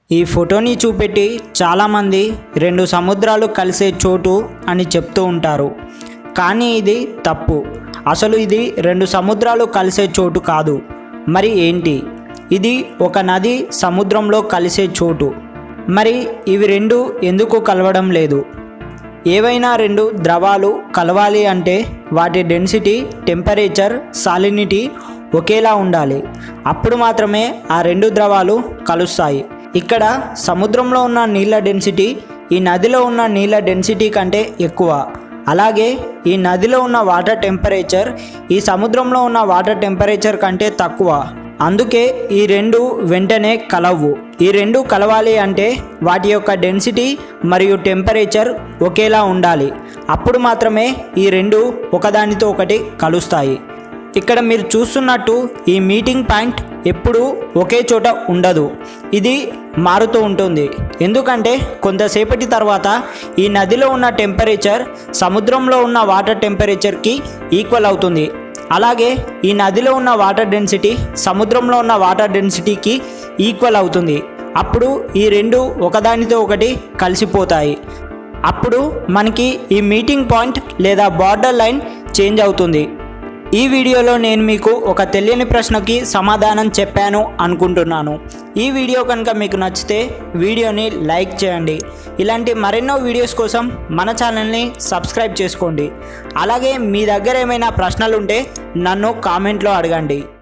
ఈ ఫోటోని చూపెట్టి చాలామంది రెండు సముద్రాలు కలిసే చోటు అని చెప్తూ ఉంటారు కానీ ఇది తప్పు అసలు ఇది రెండు సముద్రాలు కలిసే చోటు కాదు మరి ఏంటి ఇది ఒక నది సముద్రంలో కలిసే చోటు మరి ఇవి రెండు ఎందుకు కలవడం లేదు ఏవైనా రెండు ద్రవాలు కలవాలి అంటే వాటి డెన్సిటీ టెంపరేచర్ సాలినిటీ ఒకేలా ఉండాలి అప్పుడు మాత్రమే ఆ రెండు ద్రవాలు కలుస్తాయి ఇక్కడ సముద్రంలో ఉన్న నీళ్ళ డెన్సిటీ ఈ నదిలో ఉన్న నీళ్ళ డెన్సిటీ కంటే ఎక్కువ అలాగే ఈ నదిలో ఉన్న వాటర్ టెంపరేచర్ ఈ సముద్రంలో ఉన్న వాటర్ టెంపరేచర్ కంటే తక్కువ అందుకే ఈ రెండు వెంటనే కలవు ఈ రెండు కలవాలి అంటే వాటి యొక్క డెన్సిటీ మరియు టెంపరేచర్ ఒకేలా ఉండాలి అప్పుడు మాత్రమే ఈ రెండు ఒకదానితో ఒకటి కలుస్తాయి ఇక్కడ మీరు చూస్తున్నట్టు ఈ మీటింగ్ పాయింట్ ఎప్పుడూ ఒకే చోట ఉండదు ఇది మారుతూ ఉంటుంది ఎందుకంటే కొంతసేపటి తర్వాత ఈ నదిలో ఉన్న టెంపరేచర్ సముద్రంలో ఉన్న వాటర్ టెంపరేచర్కి ఈక్వల్ అవుతుంది అలాగే ఈ నదిలో ఉన్న వాటర్ డెన్సిటీ సముద్రంలో ఉన్న వాటర్ డెన్సిటీకి ఈక్వల్ అవుతుంది అప్పుడు ఈ రెండు ఒకదానితో ఒకటి కలిసిపోతాయి అప్పుడు మనకి ఈ మీటింగ్ పాయింట్ లేదా బార్డర్ లైన్ చేంజ్ అవుతుంది ఈ వీడియోలో నేను మీకు ఒక తెలియని ప్రశ్నకి సమాధానం చెప్పాను అనుకుంటున్నాను ఈ వీడియో కనుక మీకు నచ్చితే వీడియోని లైక్ చేయండి ఇలాంటి మరెన్నో వీడియోస్ కోసం మన ఛానల్ని సబ్స్క్రైబ్ చేసుకోండి అలాగే మీ దగ్గర ఏమైనా ప్రశ్నలు ఉంటే నన్ను కామెంట్లో అడగండి